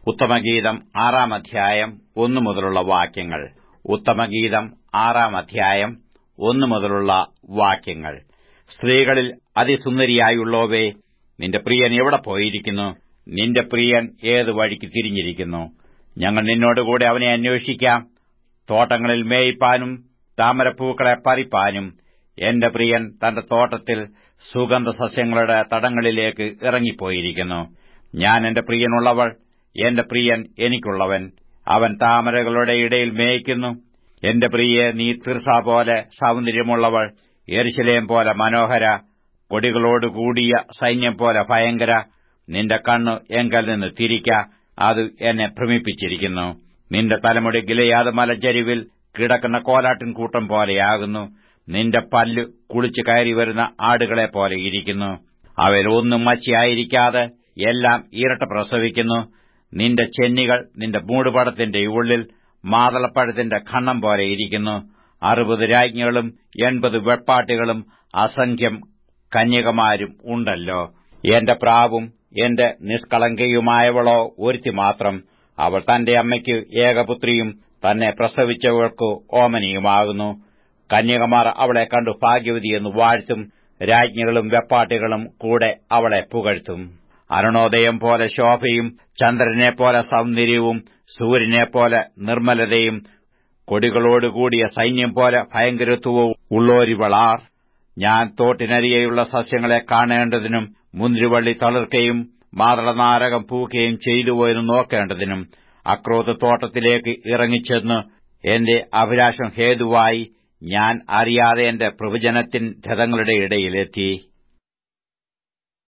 ഉത്തമഗീതം ആറാം അധ്യായം ഒന്നു മുതലുള്ള വാക്യങ്ങൾ ഉത്തമഗീതം ആറാം അധ്യായം ഒന്നു മുതലുള്ള വാക്യങ്ങൾ സ്ത്രീകളിൽ അതിസുന്ദരിയായുള്ളോവേ നിന്റെ പ്രിയൻ എവിടെ പോയിരിക്കുന്നു നിന്റെ പ്രിയൻ ഏത് വഴിക്ക് തിരിഞ്ഞിരിക്കുന്നു ഞങ്ങൾ നിന്നോടുകൂടെ അവനെ അന്വേഷിക്കാം തോട്ടങ്ങളിൽ മേയിപ്പാനും താമരപ്പൂക്കളെ പറിപ്പാനും എന്റെ പ്രിയൻ തന്റെ തോട്ടത്തിൽ സുഗന്ധസസ്യങ്ങളുടെ തടങ്ങളിലേക്ക് ഇറങ്ങിപ്പോയിരിക്കുന്നു ഞാൻ എന്റെ പ്രിയനുള്ളവൾ എന്റെ പ്രിയൻ എനിക്കുള്ളവൻ അവൻ താമരകളുടെ ഇടയിൽ മേയ്ക്കുന്നു എന്റെ പ്രിയെ നീ തീർസ പോലെ സൗന്ദര്യമുള്ളവൾ എരിശിലേം പോലെ മനോഹര കൊടികളോടുകൂടിയ സൈന്യം പോലെ ഭയങ്കര നിന്റെ കണ്ണ് എങ്കൽ നിന്ന് തിരിക്ക അത് എന്നെ ഭ്രമിപ്പിച്ചിരിക്കുന്നു നിന്റെ തലമുടി ഗിലയാത് മലഞ്ചരിവിൽ കിടക്കുന്ന കോലാട്ടിൻ കൂട്ടം പോലെയാകുന്നു നിന്റെ പല്ല് കുളിച്ചു കയറി വരുന്ന ആടുകളെ പോലെ ഇരിക്കുന്നു അവയിൽ ഒന്നും മച്ചിയായിരിക്കാതെ എല്ലാം ഇരട്ട പ്രസവിക്കുന്നു നിന്റെ ചെന്നികൾ നിന്റെ മൂടുപടത്തിന്റെ ഉള്ളിൽ മാതളപ്പഴത്തിന്റെ ഖണ്ണം പോലെ ഇരിക്കുന്നു അറുപത് രാജ്ഞികളും എൺപത് വെപ്പാട്ടികളും അസംഖ്യം കന്യകമാരും ഉണ്ടല്ലോ എന്റെ പ്രാവും എന്റെ നിഷ്കളങ്കയുമായവളോ ഒരുത്തി മാത്രം അവൾ തന്റെ അമ്മയ്ക്ക് ഏകപുത്രിയും തന്നെ പ്രസവിച്ചവൾക്ക് ഓമനിയുമാകുന്നു കന്യകമാർ അവളെ കണ്ടു ഭാഗ്യവതിയെന്ന് വാഴ്ത്തും രാജ്ഞികളും വെപ്പാട്ടികളും കൂടെ അവളെ പുകഴ്ത്തും അരുണോദയം പോലെ ശോഭയും ചന്ദ്രനെപ്പോലെ സൗന്ദര്യവും സൂര്യനെപ്പോലെ നിർമ്മലതയും കൊടികളോടുകൂടിയ സൈന്യം പോലെ ഭയങ്കരത്വവും ഉള്ളോരിവളാർ ഞാൻ തോട്ടിനരികെയുള്ള സസ്യങ്ങളെ കാണേണ്ടതിനും മുന്തിരിവള്ളി തളിർക്കയും മാതളനാരകം പൂക്കുകയും ചെയ്തുപോയെന്ന് നോക്കേണ്ടതിനും അക്രോത്ത് തോട്ടത്തിലേക്ക് ഇറങ്ങിച്ചെന്ന് എന്റെ അഭിലാഷം ഹേതുവായി ഞാൻ അറിയാതെ എന്റെ പ്രവചനത്തിൻ രഥങ്ങളുടെ ഇടയിലെത്തി